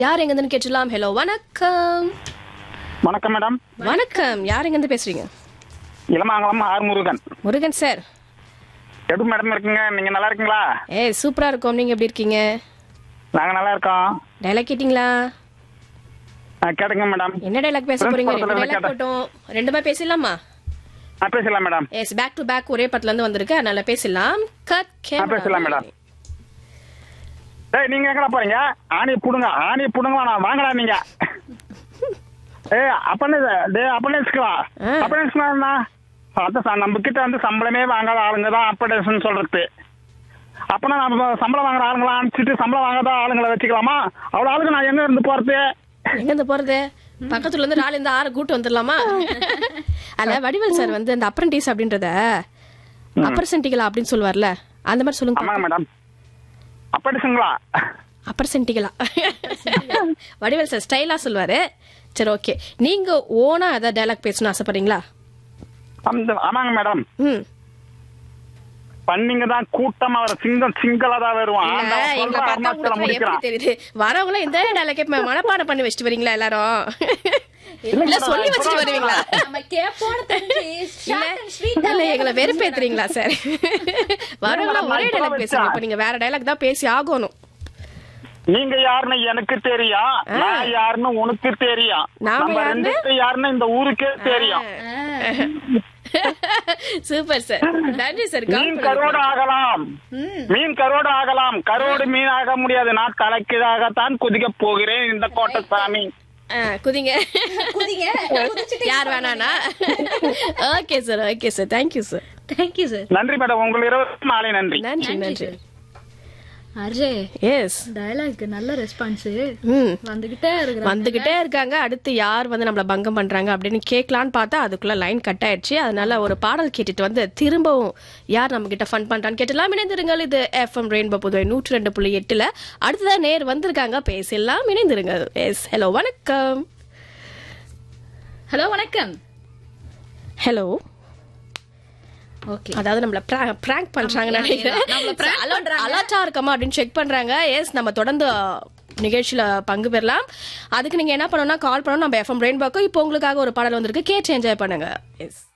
யார் எங்கன்னு கேட்டுலாம் ஹலோ வணக்கம் வணக்கம் மேடம் வணக்கம் யார் எங்கேருந்து பேசுறீங்க இளமாங்கலம் ஆர் முருகன் முருகன் சார் எப்படி மேடம் இருக்கீங்க நீங்க நல்லா இருக்கீங்களா ஏ சூப்பரா இருக்கோம் நீங்க எப்படி இருக்கீங்க நாங்க நல்லா இருக்கோம் டைலாக் கேட்டிங்களா ஆ, கேட்டுங்க மேடம் என்ன டைலாக் பேச Friends போறீங்க படத்துல ரெண்டு இருந்து டைலாக் போட்டோம் ரெண்டுமே பேசலாமா ஆ பேசலாம் madam yes back to back ஒரே படத்துல இருந்து வந்திருக்கு அதனால பேசலாம் கட் ஆ பேசலாம் மேடம் டேய் நீங்க எங்கடா போறீங்க ஆணி புடுங்க ஆணி புடுங்க நான் வாங்கடா நீங்க ஏய் அப்பனே டே அப்பனேஸ்களா ஆ. அப்பனேஸ்னா என்ன அதான் ச- நம்ம கிட்ட வந்து சம்பளமே வாங்காத ஆளுங்க தான் அப்படேஸ்னு சொல்றது அப்பனா நம்ம சம்பளம் வாங்குற ஆளுங்களா அனுப்பிச்சிட்டு சம்பளம் வாங்காத ஆளுங்களை வச்சுக்கலாமா அவ்வளோ ஆளுங்க நான் எங்க இருந்து போறது எங்க இருந்து போறது பக்கத்துல இருந்து நாலு இந்த ஆறு கூட்டு வந்துடலாமா அல்ல வடிவேல் சார் வந்து அந்த அப்ரண்டிஸ் அப்படின்றத அப்ரசென்டிகளா அப்படின்னு சொல்லுவார்ல அந்த மாதிரி சொல்லுங்க ஆமாங்க மேடம் அப்படிசுங்களா அப்ரசென்டிகளா வடிவேல் சார் ஸ்டைலா சொல்லுவாரு சரி ஓகே நீங்க ஓனா ஏதாவது டைலாக் பேசணும்னு ஆசைப்படுறீங்களா அந்த ஆமாங்க மேடம் ம் பண்ணிங்க தான் கூட்டமா வர சிங்கம் சிங்களா தான் வருவான் இல்ல, ஆண்டவன் எங்களை சொல்ற பார்த்தா அருணாச்சலம் உங்களுக்கு எப்படி முடிக்கிறான் தெரியுது வரவங்களும் இந்த டைலாக் மனப்பாடம் பண்ணி வச்சுட்டு வரீங்களா எல்லாரும் இல்ல சொல்லி வச்சுட்டு வருவீங்களா நம்ம கேப்போன்னு தெரிஞ்சு short and sweet இல்ல ஆ இல்ல எங்களை வேகமா வெறுப்பேத்துறீங்களா சார் வரவங்களா ஒரே நான் டைலாக் இப்ப பேசுங்க இப்ப வச்சேன். நீங்க வேற டைலாக் தான் பேசி ஆகணும் நீங்க யாருன்னு எனக்கு தெரியும் நான் யாருன்னு உனக்கு தெரியும் நாம நம்ம யாருன்னு? ரெண்டு பேரும் யாருன்னு இந்த ஊருக்கே தெரியும் சூப்பர் சார் நன்றி சார் மீன் கரோடு ஆகலாம் மீன் கரோடு ஆகலாம் கரோடு மீன் ஆக முடியாது நான் தலைக்கீழாகத்தான் குதிக்க போகிறேன் இந்த கோட்டை சாமி குதிங்க குதிங்க குதிச்சுட்டு யார் வேணானா okay sir okay sir thank you sir thank you sir நன்றி மேடம் உங்கள் இருவருக்கும் மாலை நன்றி நன்றி நன்றி அர்ஜய் எஸ் டயலாக் நல்ல ரெஸ்பான்ஸ் ம் வந்துகிட்டே இருக்கிறாங்க வந்துகிட்டே இருக்காங்க அடுத்து யார் வந்து நம்மள பங்கம் பண்றாங்க அப்படின்னு கேட்கலான்னு பார்த்தா அதுக்குள்ள லைன் கட் ஆயிடுச்சு அதனால ஒரு பாடல் கேட்டுட்டு வந்து திரும்பவும் யார் நம்ம கிட்ட ஃபன் பண்றான்னு கேட்டலாம் இணைந்திருங்கள் இது எஃப்எம் ரெயின்போ புதுவை நூற்றி ரெண்டு புள்ளி எட்டுல அடுத்ததா நேர் வந்திருக்காங்க பேசலாம் இணைந்திருங்கள் எஸ் ஹலோ வணக்கம் ஹலோ வணக்கம் ஹலோ ஓகே அதாவது நம்மள பிராங்க் பண்றாங்க நினைக்கிறேன் அலர்ட்டா இருக்கமா அப்படின்னு செக் பண்றாங்க எஸ் நம்ம தொடர்ந்து நிகழ்ச்சியில பங்கு பெறலாம் அதுக்கு நீங்க என்ன பண்ணணும்னா கால் பண்ணணும் நம்ம எஃப்எம் ரெயின்போக்கு இப்போ உங்களுக்காக ஒரு பாடல் வந்திருக்கு கேட்டு என்ஜாய் பண்ணுங்க எஸ்